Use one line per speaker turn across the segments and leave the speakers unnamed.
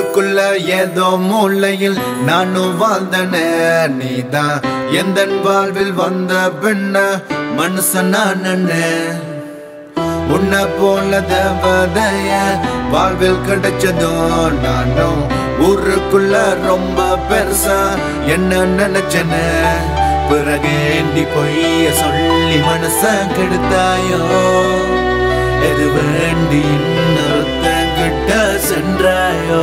ஊருக்குள்ள ஏதோ மூலையில் நானும் வாழ்ந்தனே நீதான் எந்த வாழ்வில் வந்த பெண்ண மனுஷன் நானே உன்னை போல தேவதைய வாழ்வில் கிடைச்சதும் நானும் ஊருக்குள்ள ரொம்ப பெருசா என்ன நினைச்சன பிறகு ஏண்டி பொய்ய சொல்லி மனச கெடுத்தாயோ எது வேண்டி இன்னொருத்தன் கிட்ட சென்றாயோ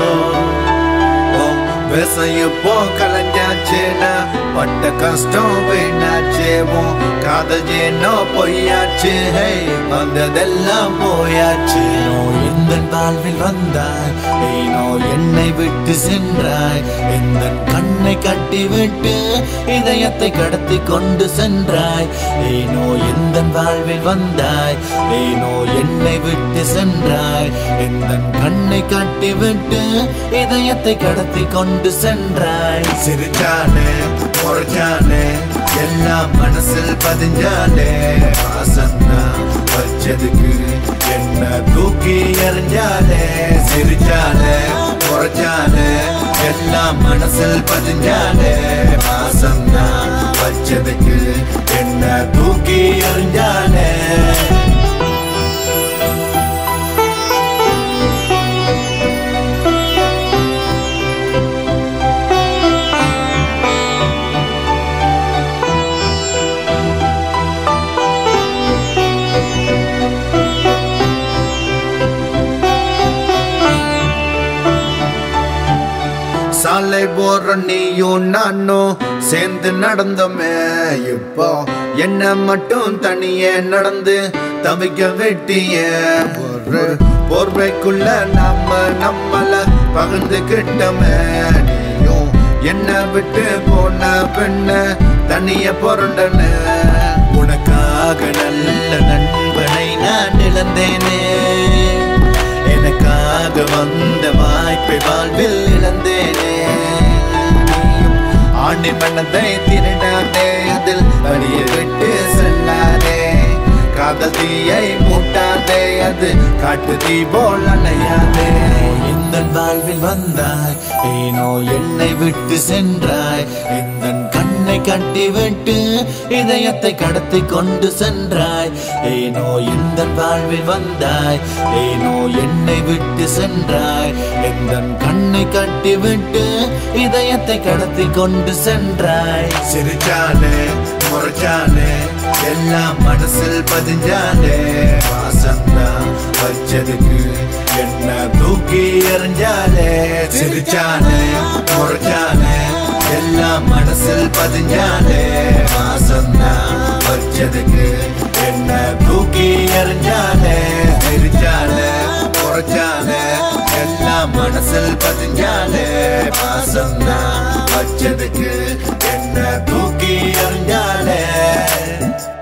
விவசாய போ கலைஞ்சாச்சேனா பட்ட கஷ்டம் வீணாச்சேவோ காதல் ஏனோ பொய்யாச்சு ஹே வந்ததெல்லாம் போயாச்சு நோ எந்த வாழ்வில் வந்தாய் ஏனோ என்னை விட்டு சென்றாய் எந்த கண்ணை கட்டி விட்டு இதயத்தை கடத்தி கொண்டு சென்றாய் ஏனோ எந்த வாழ்வில் வந்தாய் ஏனோ என்னை விட்டு சென்றாய் எந்த கண்ணை கட்டி விட்டு இதயத்தை கடத்தி கொண்டு சென்றாய் சிரிச்சானே முறைச்சானே எல்லாம் மனசில் பதிஞ்சானே வாசன்னா வச்சதுக்கு என்ன தூக்கி எறிஞ்சானே சிரிச்சானே முறைச்சானே எல்லாம் மனசில் பதிஞ்சானே வாசன்னா வச்சதுக்கு என்ன தூக்கி எறிஞ்சானே சாலை போற நீயும் நானும் சேர்ந்து நடந்தோமே இப்போ என்ன மட்டும் தனியே நடந்து தவிக்க வெட்டிய ஒரு போர்வைக்குள்ள நம்ம நம்மள பகிர்ந்துகிட்டோமே நீயும் என்ன விட்டு போன பெண்ண தனிய புரண்டன உனக்காக நல்ல நண்பனை நான் இழந்தேனே எனக்காக வந்த வாய்ப்பை வாழ்வில் இழந்தேனே நீயும் ஆணி மனதை திருடாதே அதில் வழியை விட்டு செல்லாதே காதல் தீயை மூட்டாதே அது காட்டு தீ போல் அணையாதே இந்த வாழ்வில் வந்தாய் ஏனோ என்னை விட்டு சென்றாய் இந்த கண்ணை கட்டி விட்டு இதயத்தை கடத்தி கொண்டு சென்றாய் ஏனோ இந்த வாழ்வில் வந்தாய் ஏனோ என்னை விட்டு சென்றாய் எந்த கண்ணை கட்டி விட்டு இதயத்தை கடத்தி கொண்டு சென்றாய் சிரிச்சானே முறைச்சானே எல்லாம் மனசில் பதிஞ்சானே வாசந்தா வச்சதுக்கு என்ன தூக்கி எறிஞ்சாலே சிரிச்சானே முறைச்சானே எல்லாம் மனசில் பதிஞ்சாலே வாசந்தா வச்சதுக்கு என்ன தூக்கி எறிஞ்சாலே சிரிச்சாலே முறைச்சாலே எல்லாம் மனசில் பதிஞ்சாலே வாசந்தா வச்சதுக்கு என்ன தூக்கி எறிஞ்சாலே